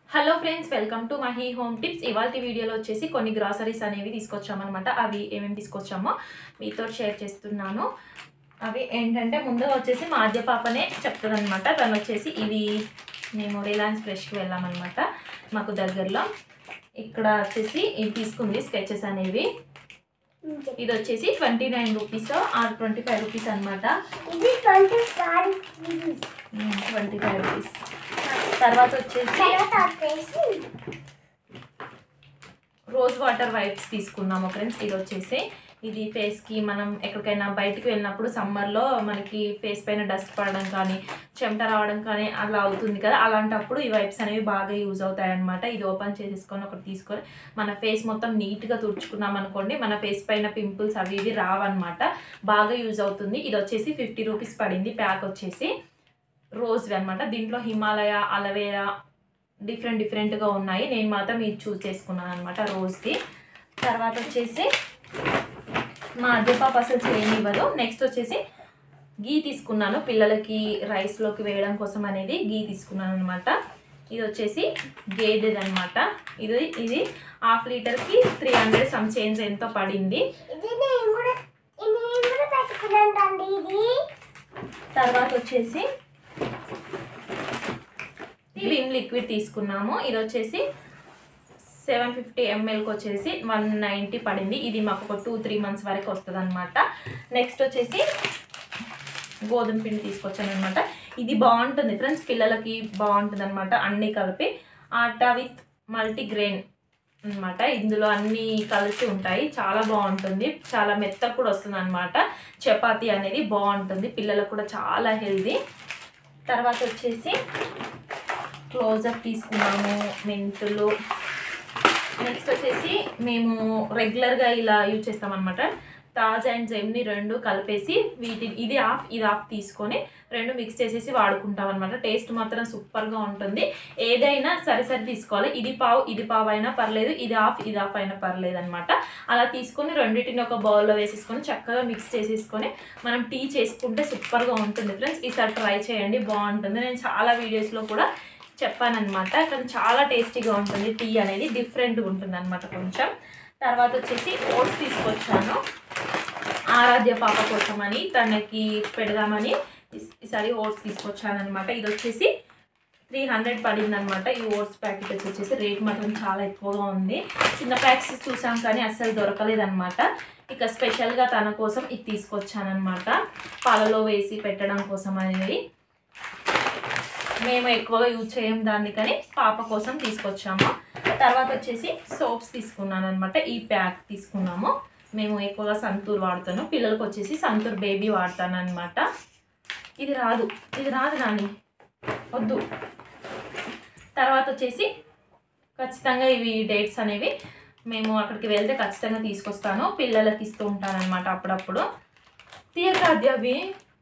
hello friends welcome to Mahi home tips ఇవాళ వీడియోలో వచ్చేసి కొన్ని గ్రాసరీస్ అనేవి తీసుకొచ్చామన్నమాట అవి ఏమేమి తీసుకొచ్చామో మీతో షేర్ చేస్తున్నాను అవి ఏంటంటే ముందుగా వచ్చేసి మా ఆద్య పాపనే చెప్తుంది అనమాట తను వచ్చేసి ఇవి మేము రిలయన్స్ ఫ్రెష్కి వెళ్ళామన్నమాట మాకు దగ్గరలో ఇక్కడ వచ్చేసి ఇది తీసుకుంది స్కెచెస్ అనేవి ఇది వచ్చేసి twenty nine rupees or twenty five rupees అనమాట ఇది twenty five rupees twenty five rupees తర్వాత వచ్చేసి తర్వాత వచ్చేసి రోజ్ వాటర్ వైప్స్ తీసుకున్నాము ఫ్రెండ్స్ ఇది వచ్చేసి ఇది ఫేస్కి మనం ఎక్కడికైనా బయటికి వెళ్ళినప్పుడు సమ్మర్లో మనకి ఫేస్ పైన డస్ట్ పడడం కానీ చెమట రావడం కానీ అలా అవుతుంది కదా అలాంటప్పుడు ఈ వైప్స్ అనేవి బాగా యూజ్ అవుతాయి అనమాట ఇది ఓపెన్ చేసేసుకొని ఒకటి తీసుకొని మన ఫేస్ మొత్తం నీట్గా తుడుచుకున్నాం అనుకోండి మన ఫేస్ పైన పింపుల్స్ అవి ఇవి రావన్నమాట బాగా యూజ్ అవుతుంది ఇది వచ్చేసి ఫిఫ్టీ రూపీస్ పడింది ప్యాక్ వచ్చేసి రోజ్వి అనమాట దీంట్లో హిమాలయ అలవేరా డిఫరెంట్ డిఫరెంట్గా ఉన్నాయి నేను మాత్రం ఇది చూస్ చేసుకున్నాను అనమాట రోజ్ది తర్వాత వచ్చేసి మా అద్దె పాప అసలు చేయనివ్వదు నెక్స్ట్ వచ్చేసి గీ తీసుకున్నాను పిల్లలకి రైస్లోకి వేయడం కోసం అనేది గీ తీసుకున్నాను అనమాట ఇది వచ్చేసి గేదెది అనమాట ఇది ఇది హాఫ్ లీటర్కి త్రీ హండ్రెడ్ సమ్ చేంజ్ ఎంతో పడింది ఇది నేను కూడా ఇది నేను కూడా పెట్టుకున్నాను ఇది తర్వాత వచ్చేసి విమ్ లిక్విడ్ తీసుకున్నాము ఇది వచ్చేసి సెవెన్ ఫిఫ్టీ ఎంఎల్కి వచ్చేసి వన్ నైంటీ పడింది ఇది మాకు ఒక టూ త్రీ మంత్స్ వరకు వస్తుంది అనమాట నెక్స్ట్ వచ్చేసి గోధుమ పిండి తీసుకొచ్చాను అనమాట ఇది బాగుంటుంది ఫ్రెండ్స్ పిల్లలకి బాగుంటుంది అనమాట అన్నీ కలిపి ఆటా విత్ మల్టీగ్రెయిన్ అనమాట ఇందులో అన్నీ కలిసి ఉంటాయి చాలా బాగుంటుంది చాలా మెత్తగా కూడా వస్తుంది అనమాట చపాతీ అనేది బాగుంటుంది పిల్లలకు కూడా చాలా హెల్దీ తర్వాత వచ్చేసి క్లోజప్ తీసుకున్నాము మెంతులు నెక్స్ట్ వచ్చేసి మేము రెగ్యులర్గా ఇలా యూజ్ చేస్తాం అనమాట తాజ్ అండ్ జెమ్ని రెండు కలిపేసి వీటి ఇది ఆఫ్ ఇది ఆఫ్ తీసుకొని రెండు మిక్స్ చేసేసి వాడుకుంటాం అనమాట టేస్ట్ మాత్రం సూపర్గా ఉంటుంది ఏదైనా సరి సరి తీసుకోవాలి ఇది పావు ఇది పావు అయినా పర్లేదు ఇది ఆఫ్ ఇది ఆఫ్ అయినా పర్లేదు అనమాట అలా తీసుకొని రెండింటిని ఒక బౌల్లో వేసేసుకొని చక్కగా మిక్స్ చేసేసుకొని మనం టీ చేసుకుంటే సూపర్గా ఉంటుంది ఫ్రెండ్స్ ఈసారి ట్రై చేయండి బాగుంటుంది నేను చాలా వీడియోస్లో కూడా చెప్పానమాట కానీ చాలా టేస్టీగా ఉంటుంది టీ అనేది డిఫరెంట్గా ఉంటుంది అనమాట కొంచెం తర్వాత వచ్చేసి ఓట్స్ తీసుకొచ్చాను ఆరాధ్య పాప కోసమని తనకి పెడదామని ఈస్- ఈసారి ఓట్స్ తీసుకొచ్చాను అనమాట ఇది వచ్చేసి త్రీ హండ్రెడ్ పడింది అనమాట ఈ ఓట్స్ ప్యాకెట్ వచ్చేసి రేట్ మాత్రం చాలా ఎక్కువగా ఉంది చిన్న ప్యాక్స్ చూసాం కానీ అస్సలు దొరకలేదన్నమాట ఇక స్పెషల్గా తన కోసం ఇది తీసుకొచ్చాను అనమాట పాలలో వేసి పెట్టడం కోసం అనేది మేము ఎక్కువగా యూజ్ చేయం దాన్ని కానీ పాప కోసం తీసుకొచ్చాము తర్వాత వచ్చేసి సోప్స్ తీసుకున్నాను అనమాట ఈ ప్యాక్ తీసుకున్నాము మేము ఎక్కువగా సంతూర్ వాడుతాను పిల్లలకు వచ్చేసి సంతూర్ బేబీ వాడతాను అనమాట ఇది రాదు ఇది రాదు నాని వద్దు తర్వాత వచ్చేసి ఖచ్చితంగా ఇవి డేట్స్ అనేవి మేము అక్కడికి వెళ్తే ఖచ్చితంగా తీసుకొస్తాను పిల్లలకి ఇస్తూ ఉంటాను అనమాట అప్పుడప్పుడు తీయకాద్య అవి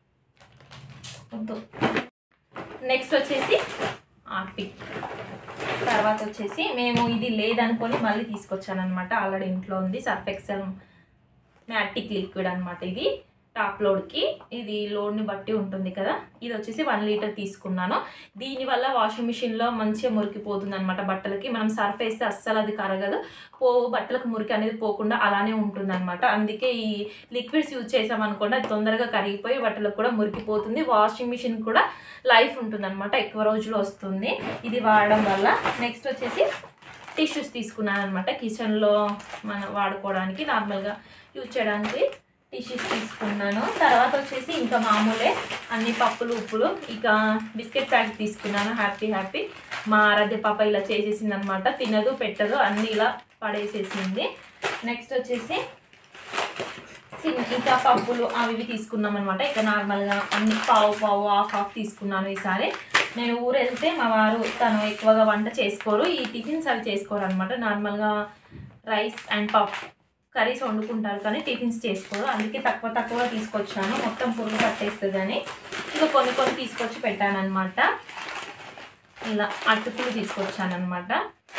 వద్దు నెక్స్ట్ వచ్చేసి ఆర్పిక్ తర్వాత వచ్చేసి మేము ఇది లేదనుకొని మళ్ళీ తీసుకొచ్చాను అనమాట ఆల్రెడీ ఇంట్లో ఉంది సర్ఫ్ ఎక్సెల్ మ్యాటిక్ లిక్విడ్ అనమాట ఇది టాప్ లోడ్కి ఇది లోడ్ని బట్టి ఉంటుంది కదా ఇది వచ్చేసి వన్ లీటర్ తీసుకున్నాను దీనివల్ల వాషింగ్ మిషన్లో మంచిగా మురికిపోతుంది అనమాట బట్టలకి మనం సర్ఫ్ వేస్తే అస్సలు అది కరగదు పో బట్టలకు మురికి అనేది పోకుండా అలానే ఉంటుంది అనమాట అందుకే ఈ లిక్విడ్స్ యూజ్ చేసామనుకోండి అది తొందరగా కరిగిపోయి బట్టలకు కూడా మురికిపోతుంది వాషింగ్ మిషన్ కూడా లైఫ్ ఉంటుంది అనమాట ఎక్కువ రోజులు వస్తుంది ఇది వాడడం వల్ల నెక్స్ట్ వచ్చేసి టిష్యూస్ తీసుకున్నాను అనమాట కిచెన్లో మనం వాడుకోవడానికి నార్మల్గా యూజ్ చేయడానికి టిష్యూస్ తీసుకున్నాను తర్వాత వచ్చేసి ఇంకా మామూలే అన్ని పప్పులు ఉప్పులు ఇక బిస్కెట్ ప్యాకెట్ తీసుకున్నాను హ్యాపీ హ్యాపీ మా ఆరాధ్య పాప ఇలా చేసేసింది అనమాట తినదు పెట్టదు అన్నీ ఇలా పడేసేసింది నెక్స్ట్ వచ్చేసి చిన్న ఇంకా పప్పులు అవి ఇవి తీసుకున్నాం అనమాట ఇక నార్మల్గా అన్ని పావు పావు హాఫ్ హాఫ్ తీసుకున్నాను ఈసారి నేను ఊరు వెళ్తే మా వారు తను ఎక్కువగా వంట చేసుకోరు ఈ టిఫిన్స్ అవి చేసుకోరు అనమాట నార్మల్గా రైస్ అండ్ పప్ కర్రీస్ వండుకుంటారు కానీ టిఫిన్స్ చేసుకోరు అందుకే తక్కువ తక్కువ తీసుకొచ్చాను మొత్తం పురుగు పట్టేస్తుంది అని ఇక కొన్ని కొన్ని తీసుకొచ్చి పెట్టాను అనమాట ఇలా అటుకులు తీసుకొచ్చాను అనమాట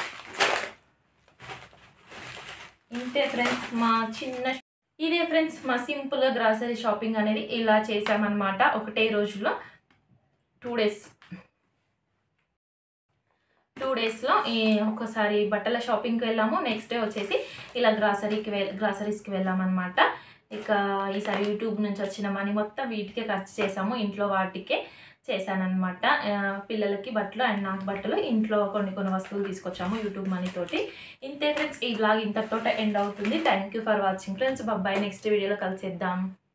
ఇంతే ఫ్రెండ్స్ మా చిన్న ఇదే ఫ్రెండ్స్ మా సింపుల్గా గ్రాసరీ షాపింగ్ అనేది ఇలా చేసామన్నమాట ఒకటే రోజులో టూ డేస్ టూ డేస్లో ఒకసారి బట్టల షాపింగ్కి వెళ్ళాము నెక్స్ట్ డే వచ్చేసి ఇలా గ్రాసరీకి వె గ్రాసరీస్కి వెళ్ళామన్నమాట ఇక ఈసారి యూట్యూబ్ నుంచి వచ్చిన మనీ మొత్తం వీటికే ఖర్చు చేసాము ఇంట్లో వాటికే చేశానమాట పిల్లలకి బట్టలు అండ్ నాకు బట్టలు ఇంట్లో కొన్ని కొన్ని వస్తువులు తీసుకొచ్చాము యూట్యూబ్ మనీ తోటి ఇంతే ఫ్రెండ్స్ ఈ బ్లాగ్ ఇంతటితో ఎండ్ అవుతుంది thank you for watching friends బాబాయ్ నెక్స్ట్ వీడియోలో కలిసేద్దాం